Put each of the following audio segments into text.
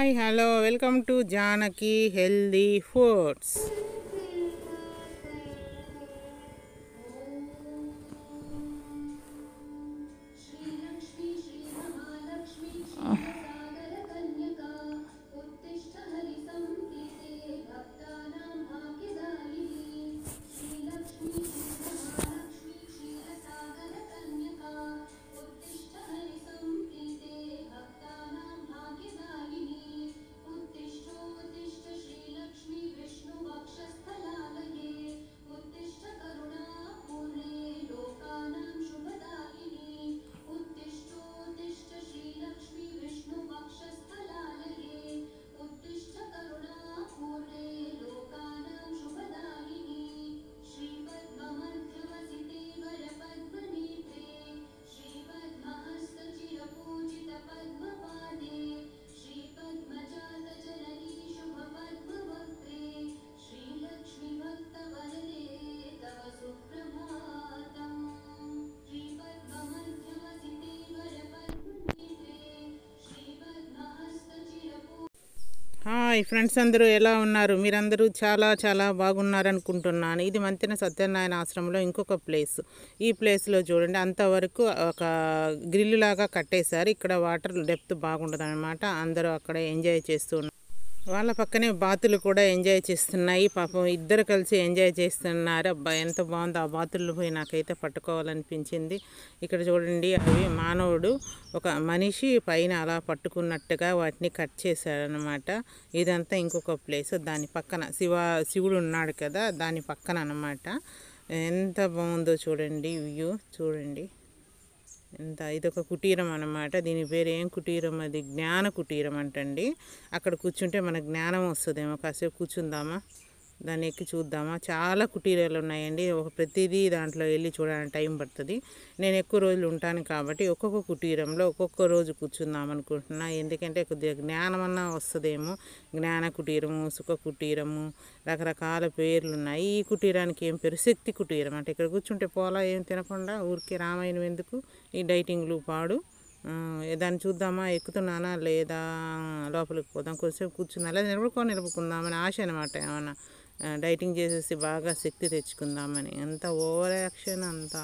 hi hello welcome to Janaki healthy foods श्रीलक्ष्मी श्रीमहालक्ष्मी क्षीरसागरकन्यका उत्तिष्ठ हरिसंप्रीते भक्तानां भाग्यदायिनी श्रीलक्ष्मी श्रीमहालक्ष्मी क्षीरसागरकन्यका उत्तिष्ठ हरिसंप्रीते भक्तानां भाग्यदायिनी उत्तिष्ठोत्तिष्ठ श्रीलक्ष्मी विष्णुवक्षस्थलालये उत्तिष्ठ करुणापूर्णे लोकानां शुभदायिनी उत्तिष्ठोत्तिष्ठ श्रीलक्ष्मी विष्णुवक्षस्थलालये उत्तिष्ठ करुणापूर्णे लोकानां शुभदायिनी श्रीपद्ममध्यवसिते वरपद्मनेत्रे श्रीपद्महस्तचिरपूजितपद्मपादे श्रीपद्मजातजननी शुभपद्मवक्त्रे श्रीलक्ष्मीभक्तवदने तव सुप्रभातम् श्रीपद्ममध्यवसिते वरपद्मनेत्रे श्रीपद्महस्तचिरपू హాయ్ ఫ్రెండ్స్ అందరూ ఎలా ఉన్నారు మీరందరూ చాలా చాలా బాగున్నారు అనుకుంటున్నాను ఇది మంతెన సత్యనారాయణ ఆశ్రమంలో ఇంకొక ప్లేస్ ఈ ప్లేస్లో చూడండి అంతవరకు ఒక గ్రిల్ లాగా కట్టేశారు ఇక్కడ వాటర్ డెప్త్ బాగుంటుంది అనమాట అందరూ అక్కడ ఎంజాయ్ చేస్తూ ఉన్నారు వాళ్ళ పక్కనే బాతులు కూడా ఎంజాయ్ చేస్తున్నాయి పాపం ఇద్దరు కలిసి ఎంజాయ్ చేస్తున్నారు అబ్బా ఎంత బాగుందో ఆ బాతుల్లో పోయి నాకైతే పట్టుకోవాలనిపించింది ఇక్కడ చూడండి అవి మానవుడు ఒక మనిషి పైన అలా పట్టుకున్నట్టుగా వాటిని కట్ చేశారనమాట ఇదంతా ఇంకొక ప్లేస్ దాని పక్కన శివ శివుడు ఉన్నాడు కదా దాని పక్కన అనమాట ఎంత బాగుందో చూడండి వ్యూ చూడండి ఎంత ఇదొక కుటీరం అన్నమాట దీని పేరు ఏం కుటీరం అది జ్ఞాన కుటీరం అంటండి అక్కడ కూర్చుంటే మనకు జ్ఞానం వస్తుందేమో కాసేపు కూర్చుందామా దాన్ని ఎక్కి చూద్దామా చాలా కుటీరాలు ఉన్నాయండి ఒక ప్రతిదీ దాంట్లో వెళ్ళి చూడడానికి టైం పడుతుంది నేను ఎక్కువ రోజులు ఉంటాను కాబట్టి ఒక్కొక్క కుటీరంలో ఒక్కొక్క రోజు కూర్చుందాం అనుకుంటున్నా ఎందుకంటే కొద్దిగా జ్ఞానం అన్నా వస్తుందేమో జ్ఞాన కుటీరము సుఖ కుటీరము రకరకాల పేర్లు ఉన్నాయి ఈ కుటీరానికి ఏం పేరు శక్తి కుటీరం అంటే ఇక్కడ కూర్చుంటే పోలా ఏం తినకుండా ఊరికే రామాయణం ఎందుకు ఈ డైటింగ్లు పాడు ఆ, దాన్ని చూద్దామా ఎక్కుతున్నానా లేదా లోపలికి పోదాం కొంచెంసేపు కూర్చుందా లేదా నిలబడుకొని నిలబడుకుందామని ఆశ అనమాట ఏమన్నా ఆ, డైటింగ్ చేసేసి బాగా శక్తి తెచ్చుకుందామని అంత ఓవర్ యాక్షన్ అంతా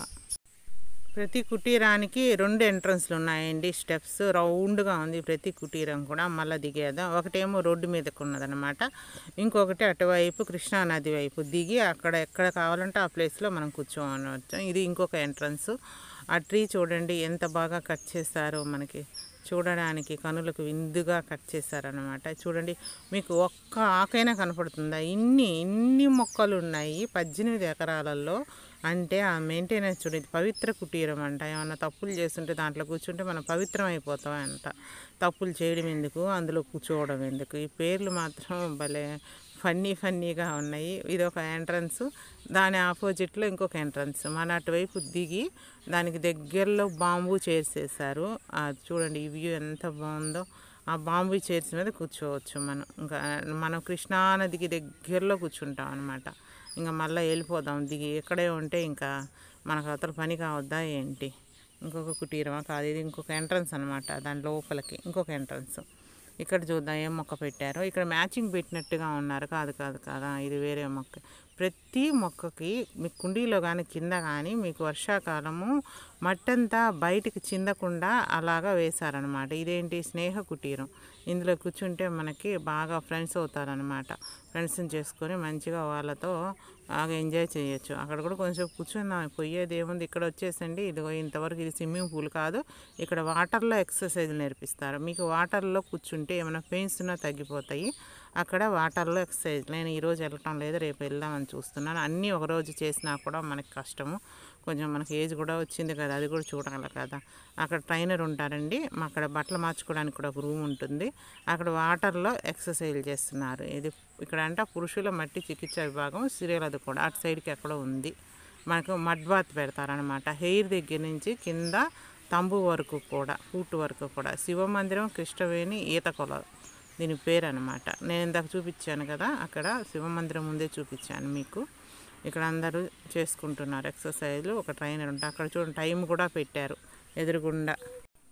ప్రతి కుటీరానికి రెండు ఎంట్రన్స్లు ఉన్నాయండి స్టెప్స్ రౌండ్గా ఉంది ప్రతి కుటీరం కూడా మళ్ళీ దిగేదా ఒకటేమో రోడ్డు మీదకు ఉన్నదన్నమాట ఇంకొకటి అటువైపు కృష్ణా నది వైపు దిగి అక్కడ ఎక్కడ కావాలంటే ఆ ప్లేస్లో మనం కూర్చోవచ్చు ఇది ఇంకొక ఎంట్రన్స్ ఆ ట్రీ చూడండి ఎంత బాగా కట్ చేస్తారో మనకి చూడడానికి కనులకు విందుగా కట్ చేశారనమాట చూడండి మీకు ఒక్క ఆకైనా కనపడుతుందా ఇన్ని ఇన్ని మొక్కలు ఉన్నాయి పద్దెనిమిది ఎకరాలలో అంటే ఆ మెయింటెనెన్స్ చూడండి పవిత్ర కుటీరం అంట ఏమన్నా తప్పులు చేస్తుంటే దాంట్లో కూర్చుంటే మనం పవిత్రం అయిపోతాం అంట తప్పులు చేయడం ఎందుకు అందులో కూర్చోవడం ఎందుకు ఈ పేర్లు మాత్రం భలే ఫన్నీ ఫన్నీగా ఉన్నాయి ఇది ఒక ఎంట్రన్స్ దాని ఆపోజిట్లో ఇంకొక ఎంట్రన్స్ మన అటువైపు దిగి దానికి దగ్గరలో బాంబు చైర్స్ వేశారు అది చూడండి ఈ వ్యూ ఎంత బాగుందో ఆ బాంబు చైర్స్ మీద కూర్చోవచ్చు మనం ఇంకా మనం కృష్ణానదికి దగ్గరలో కూర్చుంటాం అనమాట ఇంకా మళ్ళీ వెళ్ళిపోదాం దిగి ఎక్కడే ఉంటే ఇంకా మనకు అతను పని కావద్దా ఏంటి ఇంకొక కుటీరమా కాదు ఇది ఇంకొక ఎంట్రన్స్ అనమాట దాని లోపలికి ఇంకొక ఎంట్రన్స్ ఇక్కడ చూద్దాం ఏం మొక్క పెట్టారో ఇక్కడ మ్యాచింగ్ పెట్టినట్టుగా ఉన్నారు కాదు కాదు కాదా ఇది వేరే మొక్క ప్రతి మొక్కకి మీ కుండీలో కానీ కింద కానీ మీకు వర్షాకాలము మట్టంతా బయటికి చిందకుండా అలాగా వేశారనమాట ఇదేంటి స్నేహ కుటీరం ఇందులో కూర్చుంటే మనకి బాగా ఫ్రెండ్స్ అవుతారనమాట ఫ్రెండ్స్ని చేసుకొని మంచిగా వాళ్ళతో బాగా ఎంజాయ్ చేయొచ్చు అక్కడ కూడా కొంచెం కూర్చున్నాం పోయేది ఏముంది ఇక్కడ వచ్చేసండి ఇదిగో ఇంతవరకు ఇది స్విమ్మింగ్ పూల్ కాదు ఇక్కడ వాటర్లో ఎక్సర్సైజ్ నేర్పిస్తారు మీకు వాటర్లో కూర్చుంటే ఏమైనా పెయిన్స్ ఉన్నా తగ్గిపోతాయి అక్కడ వాటర్లో ఎక్సర్సైజ్ నేను ఈరోజు వెళ్ళటం లేదు రేపు వెళ్దామని చూస్తున్నాను అన్నీ ఒకరోజు చేసినా కూడా మనకి కష్టము కొంచెం మనకి ఏజ్ కూడా వచ్చింది కదా అది కూడా చూడాలి కదా అక్కడ ట్రైనర్ ఉంటారండి మా అక్కడ బట్టలు మార్చుకోవడానికి కూడా ఒక రూమ్ ఉంటుంది అక్కడ వాటర్లో ఎక్సర్సైజ్ చేస్తున్నారు ఇది ఇక్కడ అంటే పురుషుల మట్టి చికిత్స విభాగం సీరియల్ అది కూడా అటు సైడ్కి ఎక్కడో ఉంది మనకు మడ్ బాత్ పెడతారనమాట హెయిర్ దగ్గర నుంచి కింద తంబు వరకు కూడా ఫూట్ వరకు కూడా శివ మందిరం కృష్ణవేణి ఈత కొల దీని పేరు అనమాట నేను ఇందాక చూపించాను కదా అక్కడ శివ మందిరం ముందే చూపించాను మీకు ఇక్కడ అందరూ చేసుకుంటున్నారు ఎక్సర్సైజ్లు ఒక ట్రైనర్ ఉంటారు అక్కడ చూడండి టైం కూడా పెట్టారు ఎదురుగుండా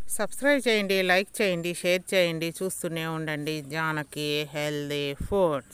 సబ్స్క్రైబ్ చేయండి లైక్ చేయండి షేర్ చేయండి చూస్తూనే ఉండండి జానకి హెల్దీ ఫుడ్స్